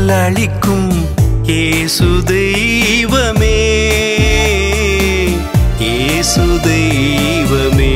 ஆற்றல் அளிக்கும் இயேசு தெய்வமே இயேசு தெய்வமே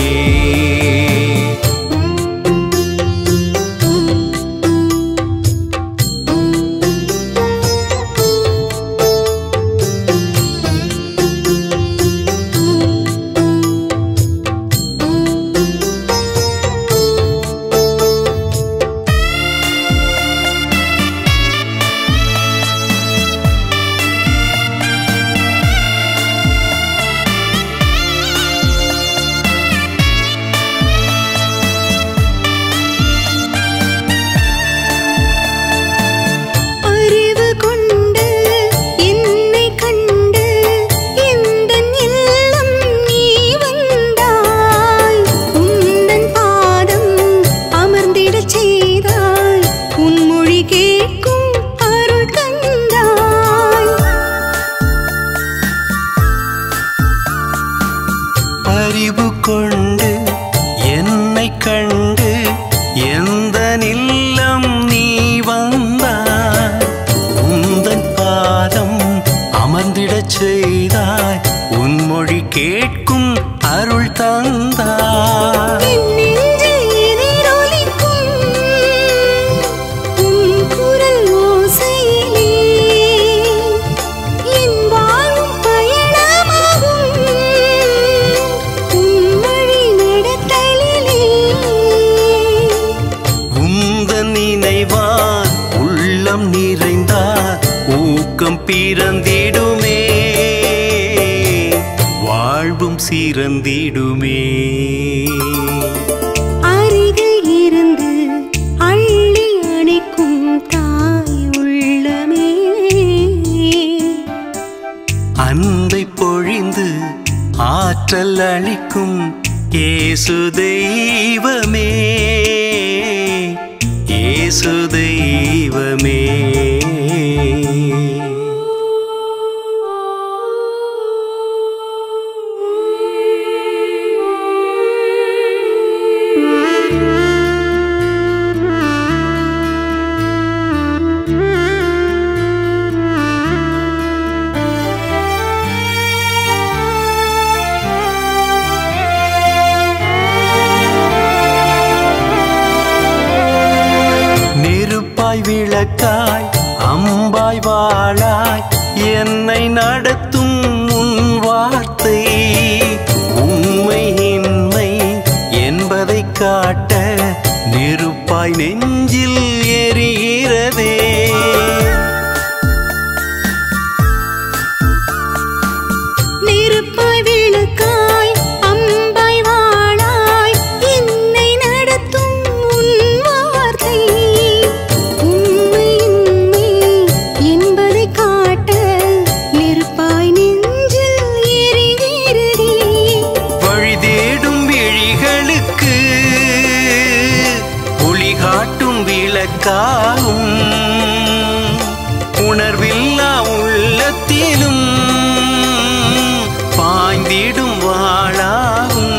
அறிவு கொண்டு என்னை கண்டு எந்தன் இல்லம் நீ வந்தாய் உந்தன் பாதம் அமர்ந்திடச் செய்தாய் உன் மொழி கேட்கும் அருள் தந்தாய் அறிவு கொண்டு என்னை கண்டு எந்த நில்லம் நீ வந்தாய் உந்தன் பாதம் அமர்ந்திடச் செய்தாய் உன் மொழி கேட்கும் அருள் தந்தாய் என் நெஞ்சில் எதிரொலிக்கும் உன் குரல் ஓசையிலே என் வாழும் பயணமாகும் உன் வழி நடத்தலிலே உந்தன் நினைவான் உள்ளம் நிறைந்தார் ஊக்கம் பிறந்திடுமே வாழ்வும் சிறந்திடுமே அருகில் இருந்து அள்ளி அணைக்கும் தாய் உள்ளமே அன்பை பொழிந்து ஆற்றல் அளிக்கும் இயேசு தெய்வமே இயேசு தெய்வமே நெருப்பாய் விளக்காய் அம்பாய் வாழாய் என்னை நடத்தும் உன் வார்த்தை உண்மை இன்மை என்பதை காட்ட நெருப்பாய் நெஞ்சில் எரிகிறதே நெருப்பாய் விளக்காய் அம்பாய் வாழாய் என்னை நடத்தும் உன் வார்த்தை உண்மை உண்மை என்பதை காட்ட நெருப்பாய் நெஞ்சில் எரிகிறதே வழி தேடும் விழிகளுக்கு ஒளி காட்டும் விளக்காகும் உணர்வில்லா உள்ளத்திலும் பாய்ந்திடும் வாழாகும்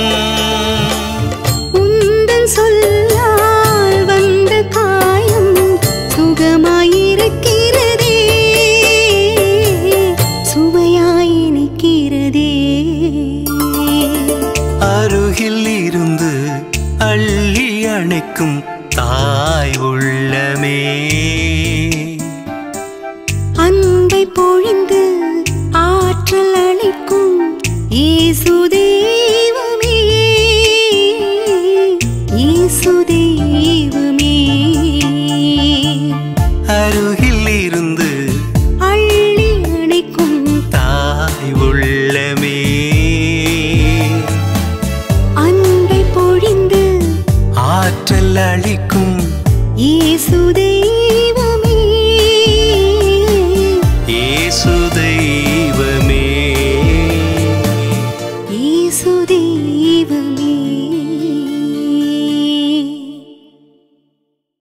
உந்தன் சொல்லால் வந்த காயம் சுகமாயிருக்கிறதே சுவையாயினிக்கிறதே அருகில் இருந்து அள்ளி அணைக்கும் தாய் உள்ளமே அன்பை பொழிந்து ஆற்றல்